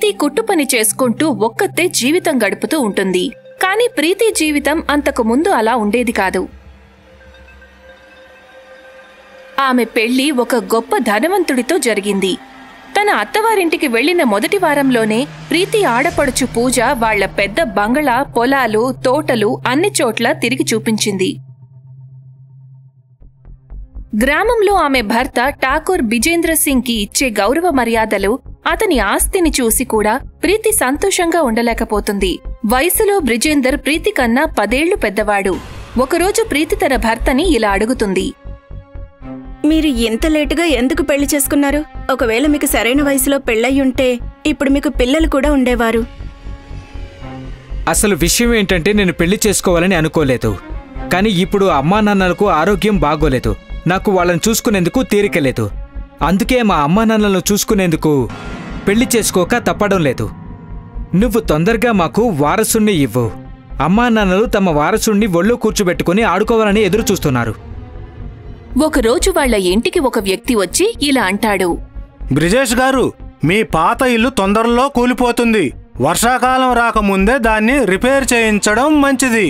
ప్రీతి కుట్టు పని చేసుకుంటూ ఒక్కతే జీవితం గడుపుతూ ఉంటుంది కానీ ప్రీతి జీవితం అంతకు ముందు అలా ఉండేది కాదు ఆమె పెళ్లి ఒక గొప్ప ధనవంతుడితో జరిగింది తన అత్తవారింటికి వెళ్లిన మొదటి వారంలోనే ప్రీతి ఆడపడుచు పూజ వాళ్ళ పెద్ద బంగళా పొలాలు తోటలు అన్ని చోట్ల తిరిగి చూపించింది గ్రామంలో ఆమె భర్త ఠాకూర్ బిజేంద్ర సింగ్ కి ఇచ్చే గౌరవ మర్యాదలు అతని ఆస్తిని చూసి కూడా ప్రీతి సంతోషంగా ఉండలేకపోతుంది వయసులో బ్రిజేందర్ ప్రీతి కన్నా పదేళ్లు పెద్దవాడు ఒకరోజు ప్రీతి తన భర్తని ఇలా అడుగుతుంది మీరు ఇంత లేటుగా ఎందుకు పెళ్లి చేసుకున్నారు ఒకవేళ మీకు సరైన వయసులో పెళ్ళయ్యుంటే ఇప్పుడు మీకు పిల్లలు కూడా ఉండేవారు అసలు విషయం ఏంటంటే నేను పెళ్లి చేసుకోవాలని అనుకోలేదు కానీ ఇప్పుడు అమ్మా నాన్నలకు ఆరోగ్యం బాగోలేదు నాకు వాళ్ళని చూసుకునేందుకు తీరిక లేదు అందుకే మా అమ్మా నాన్నలను చూసుకునేందుకు పెళ్లి చేసుకోక తప్పడం లేదు నువ్వు తొందరగా మాకు వారసుణ్ణి ఇవ్వు అమ్మా నాన్నలు తమ వారసుణ్ణి ఒళ్ళో కూర్చోబెట్టుకుని ఆడుకోవాలని ఎదురు చూస్తున్నారు ఒకరోజు వాళ్ళ ఇంటికి ఒక వ్యక్తి వచ్చి ఇలా అంటాడు బ్రిజేష్ గారు మీ పాత ఇల్లు తొందరలో కూలిపోతుంది వర్షాకాలం రాకముందే దాన్ని రిపేర్ చేయించడం మంచిది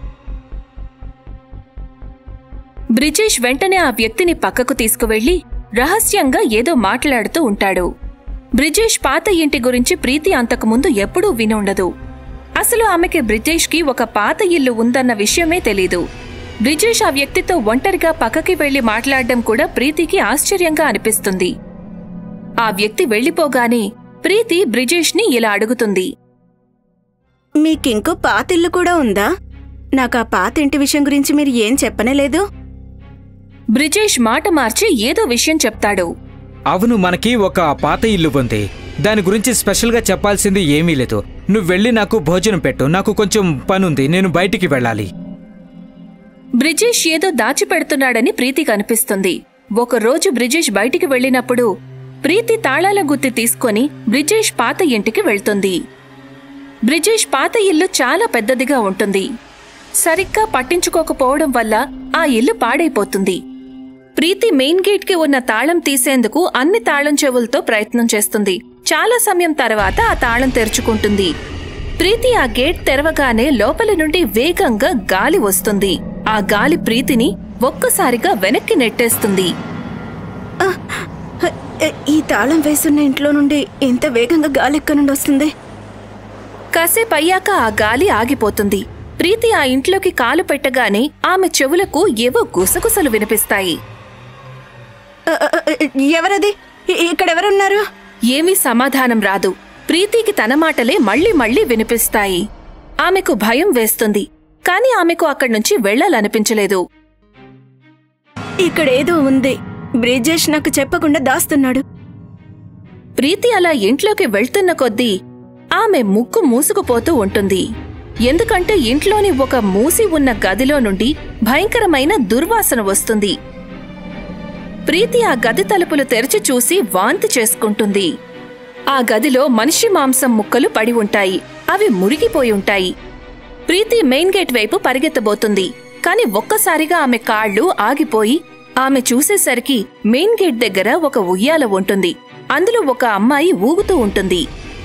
బ్రిజేష్ వెంటనే ఆ వ్యక్తిని పక్కకు తీసుకువెళ్లి రహస్యంగా ఏదో మాట్లాడుతూ ఉంటాడు బ్రిజేష్ పాత ఇంటి గురించి ప్రీతి అంతకుముందు ఎప్పుడూ వినుండదు అసలు ఆమెకి బ్రిజేష్కి ఒక పాత ఇల్లు ఉందన్న విషయమే తెలీదు బ్రిజేష్ ఆ వ్యక్తితో ఒంటరిగా పక్కకి వెళ్లి మాట్లాడడం కూడా ప్రీతికి ఆశ్చర్యంగా అనిపిస్తుంది ఆ వ్యక్తి వెళ్లిపోగానే ప్రీతి బ్రిజేష్ని ఇలా అడుగుతుంది మీకింకో పాతిల్లు కూడా ఉందా నాకు ఆ పాత ఇంటి విషయం గురించి మీరు ఏం చెప్పనే లేదు బ్రిజేష్ మాట మార్చి ఏదో విషయం చెప్తాడు అవును మనకి ఒక పాత ఇల్లు ఉంది దాని గురించి స్పెషల్గా చెప్పాల్సింది ఏమీ లేదు నువ్వు వెళ్ళి నాకు భోజనం పెట్టు నాకు కొంచెం పనుంది నేను బయటికి వెళ్ళాలి బ్రిజేష్ ఏదో దాచిపెడుతున్నాడని ప్రీతికి అనిపిస్తుంది ఒకరోజు బ్రిజేష్ బయటికి వెళ్ళినప్పుడు ప్రీతి తాళాల గుత్తి తీసుకొని బ్రిజేష్ పాత ఇంటికి వెళ్తుంది బ్రిజేష్ పాత ఇల్లు చాలా పెద్దదిగా ఉంటుంది సరిగ్గా పట్టించుకోకపోవడం వల్ల ఆ ఇల్లు పాడైపోతుంది ప్రీతి మెయిన్ గేట్ కి ఉన్న తాళం తీసేందుకు అన్ని తాళం చెవులతో ప్రయత్నం చేస్తుంది చాలా సమయం తర్వాత ఆ తాళం తెరుచుకుంటుంది ప్రీతి ఆ గేట్ తెరవగానే లోపలి నుండి వేగంగా గాలి వస్తుంది ఆ గాలి ప్రీతిని ఒక్కసారిగా వెనక్కి నెట్టేస్తుంది హ, ఎ- ఈ తాళం వేసున్న ఇంట్లో నుండి ఇంత వేగంగా గాలి ఎక్కడి నుండి వస్తుంది కాసేపు అయ్యాక ఆ గాలి ఆగిపోతుంది ప్రీతి ఆ ఇంట్లోకి కాలు పెట్టగానే ఆమె చెవులకు ఏవో గుసగుసలు వినిపిస్తాయి అ, అ, అ, ఎవరది ఇ- ఇక్కడెవరున్నారు ఏమీ సమాధానం రాదు ప్రీతికి తన మాటలే మళ్ళీ మళ్ళీ వినిపిస్తాయి ఆమెకు భయం వేస్తుంది కాని ఆమెకు అక్కడి నుంచి వెళ్లాలనిపించలేదు ఇక్కడేదో ఉంది బ్రిజేష్ నాకు చెప్పకుండా దాస్తున్నాడు ప్రీతి అలా ఇంట్లోకి వెళ్తున్న కొద్దీ ఆమె ముక్కు మూసుకుపోతూ ఉంటుంది ఎందుకంటే ఇంట్లోని ఒక మూసి ఉన్న గదిలో నుండి భయంకరమైన దుర్వాసన వస్తుంది ప్రీతి ఆ గది తలుపులు తెరిచి చూసి వాంతి చేసుకుంటుంది ఆ గదిలో మనిషి మాంసం ముక్కలు పడి ఉంటాయి అవి మురిగిపోయి ఉంటాయి ప్రీతి మెయిన్ గేట్ వైపు పరిగెత్తబోతుంది కాని ఒక్కసారిగా ఆమె కాళ్ళు ఆగిపోయి ఆమె చూసేసరికి మెయిన్ గేట్ దగ్గర ఒక ఉయ్యాల ఉంటుంది అందులో ఒక అమ్మాయి ఊగుతూ ఉంటుంది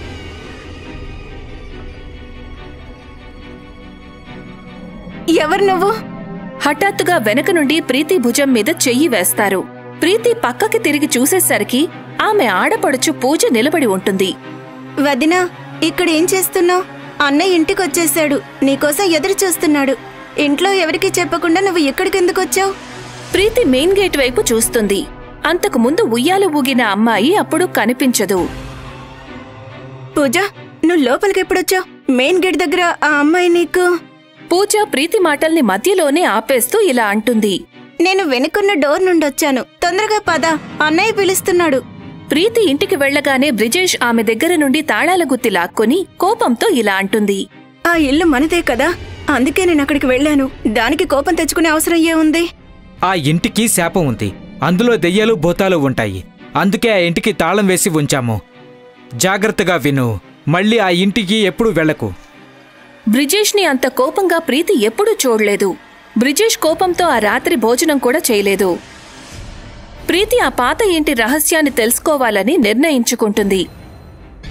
ఎవరు నువ్వు హఠాత్తుగా వెనక నుండి ప్రీతి భుజం మీద చెయ్యి వేస్తారు ప్రీతి పక్కకి తిరిగి చూసేసరికి ఆమె ఆడపడుచు పూజ నిలబడి ఉంటుంది వదినా ఇక్కడ ఏం చేస్తున్నావు అన్నయ్య ఇంటికి వచ్చేసాడు నీకోసం ఎదురు చూస్తున్నాడు ఇంట్లో ఎవరికీ చెప్పకుండా నువ్వు ఇక్కడికి ఎందుకు వచ్చావు ప్రీతి మెయిన్ గేట్ వైపు చూస్తుంది అంతకు ముందు ఉయ్యాల ఊగిన అమ్మాయి అప్పుడు కనిపించదు పూజ నువ్వు లోపలికి ఎప్పుడొచ్చావు మెయిన్ గేట్ దగ్గర ఆ అమ్మాయి నీకు పూజ ప్రీతి మాటల్ని మధ్యలోనే ఆపేస్తూ ఇలా అంటుంది నేను వెనుకున్న డోర్ నుండి వచ్చాను తొందరగా పద అన్నయ్య పిలుస్తున్నాడు ప్రీతి ఇంటికి వెళ్ళగానే బ్రిజేష్ ఆమె దగ్గర నుండి తాళాల గుత్తి లాక్కొని కోపంతో ఇలా అంటుంది ఆ ఇల్లు మనదే కదా అందుకే నేను అక్కడికి వెళ్ళాను దానికి కోపం తెచ్చుకునే అవసరం ఏముంది ఆ ఇంటికి శాపం ఉంది అందులో దెయ్యాలు భూతాలు ఉంటాయి అందుకే ఆ ఇంటికి తాళం వేసి ఉంచాము జాగ్రత్తగా విను మళ్ళీ ఆ ఇంటికి ఎప్పుడు వెళ్ళకు బ్రిజేష్ని అంత కోపంగా ప్రీతి ఎప్పుడూ చూడలేదు బ్రిజేష్ కోపంతో ఆ రాత్రి భోజనం కూడా చేయలేదు ప్రీతి ఆ పాత ఇంటి రహస్యాన్ని తెలుసుకోవాలని నిర్ణయించుకుంటుంది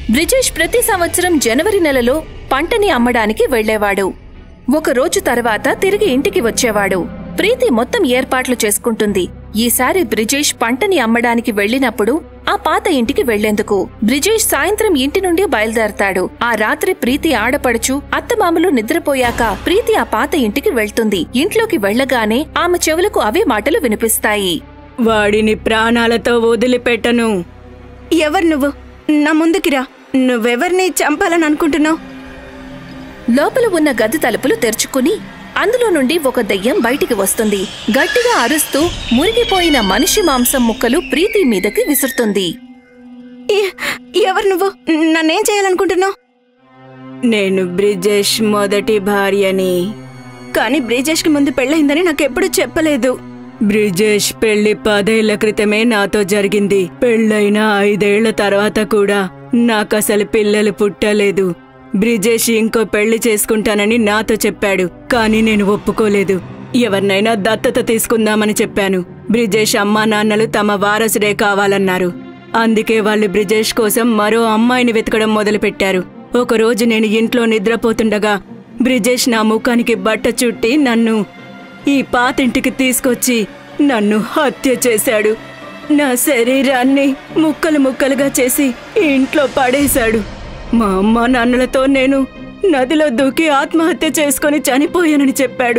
బ్రిజేష్ ప్రతి సంవత్సరం జనవరి నెలలో పంటని అమ్మడానికి వెళ్లేవాడు ఒక రోజు తర్వాత తిరిగి ఇంటికి వచ్చేవాడు ప్రీతి మొత్తం ఏర్పాట్లు చేసుకుంటుంది ఈసారి బ్రిజేష్ పంటని అమ్మడానికి వెళ్ళినప్పుడు ఆ పాత ఇంటికి వెళ్లేందుకు బ్రిజేష్ సాయంత్రం ఇంటి నుండి బయలుదేరతాడు ఆ రాత్రి ప్రీతి ఆడపడుచు అత్తమామలు నిద్రపోయాక ప్రీతి ఆ పాత ఇంటికి వెళ్తుంది ఇంట్లోకి వెళ్ళగానే ఆమె చెవులకు అవే మాటలు వినిపిస్తాయి వాడిని ప్రాణాలతో వదిలిపెట్టను ఎవరు నువ్వు నా ముందుకిరా నువ్వెవర్ని చంపాలని అనుకుంటున్నావు లోపల ఉన్న గది తలుపులు తెరుచుకుని అందులో నుండి ఒక దెయ్యం బయటికి వస్తుంది గట్టిగా అరుస్తూ మురిగిపోయిన మనిషి మాంసం ముక్కలు ప్రీతి మీదకి విసురుతుంది ఎ- ఎవరు నువ్వు నన్నేం చేయాలనుకుంటున్నావు నేను బ్రిజేష్ మొదటి భార్యని కానీ బ్రిజేష్కి ముందు పెళ్ళయిందని నాకెప్పుడు చెప్పలేదు బ్రిజేష్ పెళ్లి పదేళ్ల క్రితమే నాతో జరిగింది పెళ్ళైన ఐదేళ్ల తర్వాత కూడా నాకసలు పిల్లలు పుట్టలేదు బ్రిజేష్ ఇంకో పెళ్లి చేసుకుంటానని నాతో చెప్పాడు కానీ నేను ఒప్పుకోలేదు ఎవరినైనా దత్తత తీసుకుందామని చెప్పాను బ్రిజేష్ అమ్మా నాన్నలు తమ వారసుడే కావాలన్నారు అందుకే వాళ్ళు బ్రిజేష్ కోసం మరో అమ్మాయిని వెతకడం మొదలుపెట్టారు ఒకరోజు నేను ఇంట్లో నిద్రపోతుండగా బ్రిజేష్ నా ముఖానికి బట్ట చుట్టి నన్ను ఈ పాతింటికి తీసుకొచ్చి నన్ను హత్య చేశాడు నా శరీరాన్ని ముక్కలు ముక్కలుగా చేసి ఇంట్లో పడేశాడు మా అమ్మ నాన్నలతో నేను నదిలో దూకి ఆత్మహత్య చేసుకొని చనిపోయానని చెప్పాడు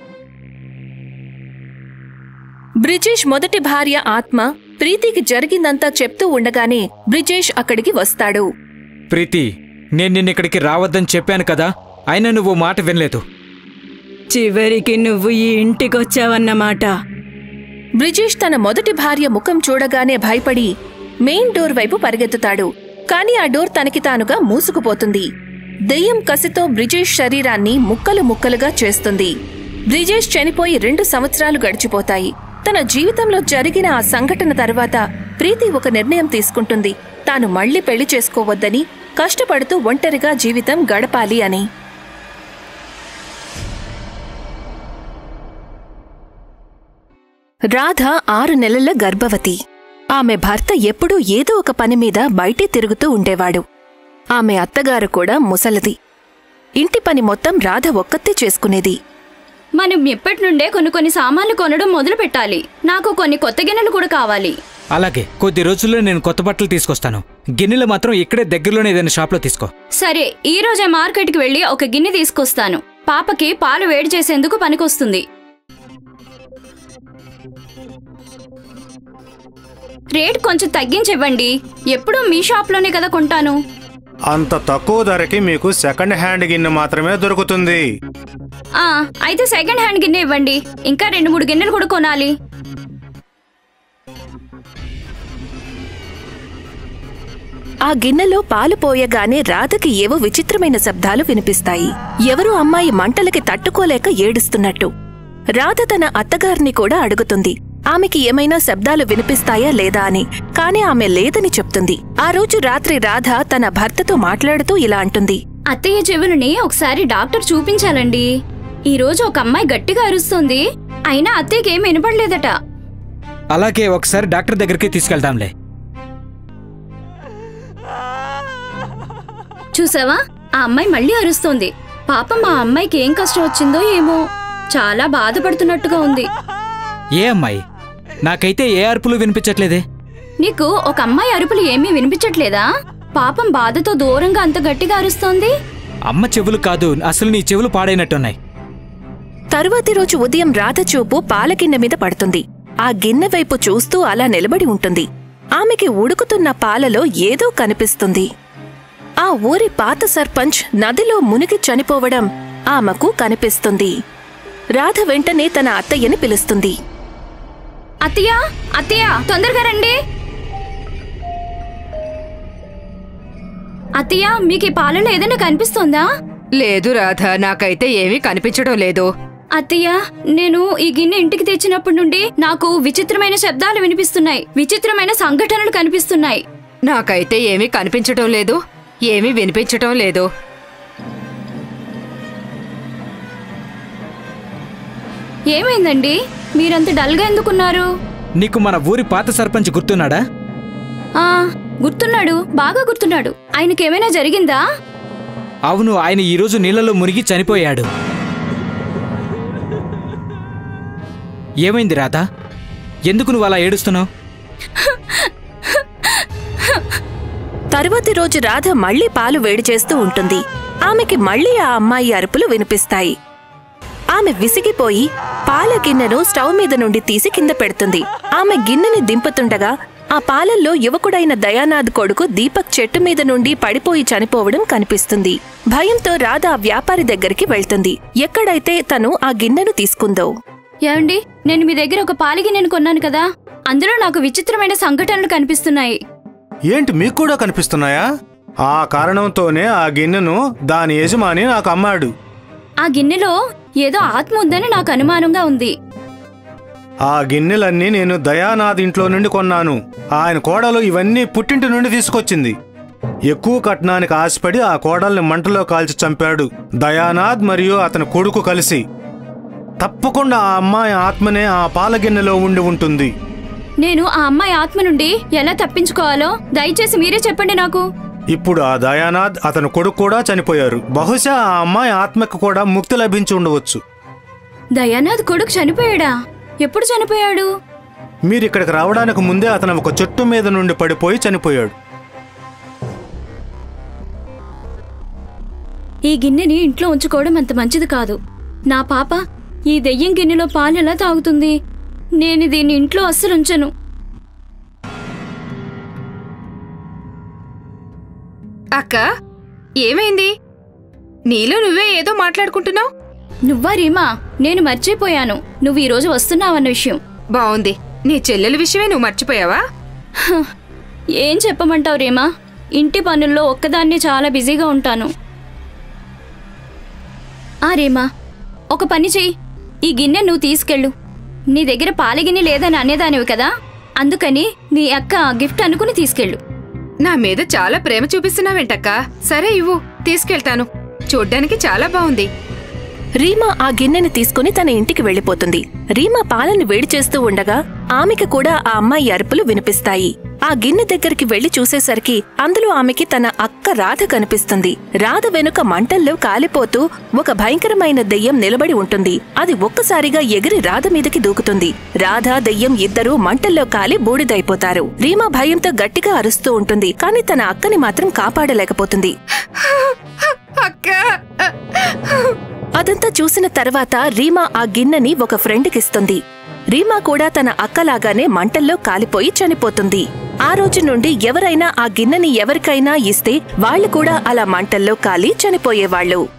బ్రిజేష్ మొదటి భార్య ఆత్మ ప్రీతికి జరిగిందంతా చెప్తూ ఉండగానే బ్రిజేష్ అక్కడికి వస్తాడు ప్రీతి నేను నిన్నిక్కడికి రావద్దని చెప్పాను కదా అయినా నువ్వు మాట వినలేదు చివరికి నువ్వు ఈ ఇంటికొచ్చావన్నమాట బ్రిజేష్ తన మొదటి భార్య ముఖం చూడగానే భయపడి మెయిన్ డోర్ వైపు పరిగెత్తుతాడు కాని ఆ డోర్ తనకి తానుగా మూసుకుపోతుంది దెయ్యం కసితో బ్రిజేష్ శరీరాన్ని ముక్కలు ముక్కలుగా చేస్తుంది బ్రిజేష్ చనిపోయి రెండు సంవత్సరాలు గడిచిపోతాయి తన జీవితంలో జరిగిన ఆ సంఘటన తర్వాత ప్రీతి ఒక నిర్ణయం తీసుకుంటుంది తాను మళ్ళీ పెళ్లి చేసుకోవద్దని కష్టపడుతూ ఒంటరిగా జీవితం గడపాలి అని రాధ ఆరు నెలల గర్భవతి ఆమె భర్త ఎప్పుడూ ఏదో ఒక పని మీద బయటే తిరుగుతూ ఉండేవాడు ఆమె అత్తగారు కూడా ముసలిది ఇంటి పని మొత్తం రాధ ఒక్కతే చేసుకునేది మనం ఎప్పటి నుండే కొన్ని కొన్ని సామాన్లు కొనడం మొదలు పెట్టాలి నాకు కొన్ని కొత్త గిన్నెలు కూడా కావాలి అలాగే కొద్ది రోజుల్లో నేను కొత్త బట్టలు తీసుకొస్తాను గిన్నెలు మాత్రం ఇక్కడే దగ్గరలోనే ఏదైనా షాప్లో తీసుకో సరే ఈ రోజే మార్కెట్కి వెళ్ళి ఒక గిన్నె తీసుకొస్తాను పాపకి పాలు వేడి చేసేందుకు పనికొస్తుంది రేట్ కొంచెం తగ్గించివ్వండి ఎప్పుడూ మీ షాప్లోనే కదా కొంటాను అంత తక్కువ ధరకి మీకు సెకండ్ హ్యాండ్ గిన్నె మాత్రమే దొరుకుతుంది ఆ అయితే సెకండ్ హ్యాండ్ గిన్నె ఇవ్వండి ఇంకా రెండు మూడు గిన్నెలు కూడా కొనాలి ఆ గిన్నెలో పాలు పోయగానే రాధకి ఏవో విచిత్రమైన శబ్దాలు వినిపిస్తాయి ఎవరో అమ్మాయి మంటలకి తట్టుకోలేక ఏడుస్తున్నట్టు రాధ తన అత్తగారిని కూడా అడుగుతుంది ఆమెకి ఏమైనా శబ్దాలు వినిపిస్తాయా లేదా అని కాని ఆమె లేదని చెప్తుంది ఆ రోజు రాత్రి రాధ తన భర్తతో మాట్లాడుతూ ఇలా అంటుంది అత్తయ్య చెవులని ఒకసారి డాక్టర్ చూపించాలండి ఈ రోజు ఒక అమ్మాయి గట్టిగా అరుస్తుంది అయినా అత్తయ్యకి ఏం వినపడలేదట అలాగే ఒకసారి డాక్టర్ దగ్గరికి తీసుకెళ్దాంలే చూసావా ఆ అమ్మాయి మళ్ళీ అరుస్తోంది పాపం ఆ అమ్మాయికి ఏం కష్టం వచ్చిందో ఏమో చాలా బాధపడుతున్నట్టుగా ఉంది ఏ అమ్మాయి నాకైతే ఏ అరుపులు వినిపించట్లేదే నీకు ఒక అమ్మాయి అరుపులు ఏమీ వినిపించట్లేదా పాపం బాధతో దూరంగా అంత గట్టిగా అరుస్తోంది అమ్మ చెవులు కాదు అసలు నీ చెవులు పాడైనట్టున్నాయి తరువాతి రోజు ఉదయం రాధ చూపు పాల గిన్నె మీద పడుతుంది ఆ గిన్నె వైపు చూస్తూ అలా నిలబడి ఉంటుంది ఆమెకి ఉడుకుతున్న పాలలో ఏదో కనిపిస్తుంది ఆ ఊరి పాత సర్పంచ్ నదిలో మునిగి చనిపోవడం ఆమెకు కనిపిస్తుంది రాధ వెంటనే తన అత్తయ్యని పిలుస్తుంది అత్తయ్య అత్తయ్య తొందరగా రండి అత్తయ్య మీకు ఈ పాలలో ఏదైనా కనిపిస్తోందా లేదు రాధ నాకైతే ఏమీ కనిపించడం లేదు అత్తయ్య నేను ఈ గిన్నె ఇంటికి తెచ్చినప్పటి నుండి నాకు విచిత్రమైన శబ్దాలు వినిపిస్తున్నాయి విచిత్రమైన సంఘటనలు కనిపిస్తున్నాయి నాకైతే ఏమీ కనిపించడం లేదు ఏమీ వినిపించటం లేదు ఏమైందండి మీరంత డల్గా ఎందుకున్నారు నీకు మన ఊరి పాత సర్పంచ్ గుర్తున్నాడా ఆ గుర్తున్నాడు బాగా గుర్తున్నాడు ఆయనకేమైనా జరిగిందా అవును ఆయన ఈరోజు నీళ్ళలో మునిగి చనిపోయాడు ఏమైంది రాధా ఎందుకు నువ్వు అలా ఏడుస్తున్నావు తరువాతి రోజు రాధ మళ్లీ పాలు వేడి చేస్తూ ఉంటుంది ఆమెకి మళ్లీ ఆ అమ్మాయి అరుపులు వినిపిస్తాయి ఆమె విసిగిపోయి పాల గిన్నెను స్టవ్ మీద నుండి తీసి కింద పెడుతుంది ఆమె గిన్నెని దింపుతుండగా ఆ పాలల్లో యువకుడైన దయానాథ్ కొడుకు దీపక్ చెట్టు మీద నుండి పడిపోయి చనిపోవడం కనిపిస్తుంది భయంతో రాధ ఆ వ్యాపారి దగ్గరికి వెళ్తుంది ఎక్కడైతే తను ఆ గిన్నెను తీసుకుందో ఏమండి నేను మీ దగ్గర ఒక పాలిగిన్నెను కొన్నాను కదా అందులో నాకు విచిత్రమైన సంఘటనలు కనిపిస్తున్నాయి ఏంటి మీకు కూడా కనిపిస్తున్నాయా ఆ కారణంతోనే ఆ గిన్నెను దాని యజమాని నాకు అమ్మాడు ఆ గిన్నెలో ఏదో ఆత్మ ఉందని నాకు అనుమానంగా ఉంది ఆ గిన్నెలన్నీ నేను దయానాథ్ ఇంట్లో నుండి కొన్నాను ఆయన కోడలు ఇవన్నీ పుట్టింటి నుండి తీసుకొచ్చింది ఎక్కువ కట్నానికి ఆశపడి ఆ కోడల్ని మంటలో కాల్చి చంపాడు దయానాథ్ మరియు అతని కొడుకు కలిసి తప్పకుండా ఆ అమ్మాయి ఆత్మనే ఆ పాల గిన్నెలో ఉండి ఉంటుంది నేను ఆ అమ్మాయి ఆత్మ నుండి ఎలా తప్పించుకోవాలో దయచేసి మీరే చెప్పండి నాకు ఇప్పుడు ఆ దయానాథ్ అతని కొడుకు కూడా చనిపోయారు బహుశా ఆ అమ్మాయి ఆత్మకు కూడా ముక్తి లభించి ఉండవచ్చు దయానాథ్ కొడుకు చనిపోయాడా ఎప్పుడు చనిపోయాడు మీరు ఇక్కడికి రావడానికి ముందే అతను ఒక చెట్టు మీద నుండి పడిపోయి చనిపోయాడు ఈ గిన్నెని ఇంట్లో ఉంచుకోవడం అంత మంచిది కాదు నా పాప ఈ దెయ్యం గిన్నెలో పాలు ఎలా తాగుతుంది నేను దీన్ని ఇంట్లో అస్సలు ఉంచను అక్క ఏమైంది నీలో నువ్వే ఏదో మాట్లాడుకుంటున్నావు నువ్వా రీమా నేను మర్చిపోయాను నువ్వు ఈరోజు వస్తున్నావన్న విషయం బావుంది నీ చెల్లెల విషయమే నువ్వు మర్చిపోయావా హ, ఏం చెప్పమంటావు రీమా ఇంటి పనుల్లో ఒక్కదాన్ని చాలా బిజీగా ఉంటాను ఆ రీమా ఒక పని చెయ్యి ఈ గిన్నె నువ్వు తీసుకెళ్ళు నీ దగ్గర పాల గిన్నె లేదని అనేదానివి కదా అందుకని నీ అక్క గిఫ్ట్ అనుకుని తీసుకెళ్ళు నా మీద చాలా ప్రేమ చూపిస్తున్నావేంటక్క సరే ఇవ్వు తీసుకెళ్తాను చూడ్డానికి చాలా బాగుంది రీమా ఆ గిన్నెని తీసుకుని తన ఇంటికి వెళ్లిపోతుంది రీమా పాలను వేడి చేస్తూ ఉండగా ఆమెకి కూడా ఆ అమ్మాయి అరుపులు వినిపిస్తాయి ఆ గిన్నె దగ్గరికి వెళ్లి చూసేసరికి అందులో ఆమెకి తన అక్క రాధ కనిపిస్తుంది రాధ వెనుక మంటల్లో కాలిపోతూ ఒక భయంకరమైన దెయ్యం నిలబడి ఉంటుంది అది ఒక్కసారిగా ఎగిరి రాధ మీదకి దూకుతుంది రాధ దెయ్యం ఇద్దరూ మంటల్లో కాలి బూడిదైపోతారు రీమా భయంతో గట్టిగా అరుస్తూ ఉంటుంది కానీ తన అక్కని మాత్రం కాపాడలేకపోతుంది అక్క అదంతా చూసిన తర్వాత రీమా ఆ గిన్నెని ఒక ఫ్రెండ్కిస్తుంది రీమా కూడా తన అక్కలాగానే మంటల్లో కాలిపోయి చనిపోతుంది ఆ రోజు నుండి ఎవరైనా ఆ గిన్నెని ఎవరికైనా ఇస్తే వాళ్ళు కూడా అలా మంటల్లో కాలి చనిపోయేవాళ్ళు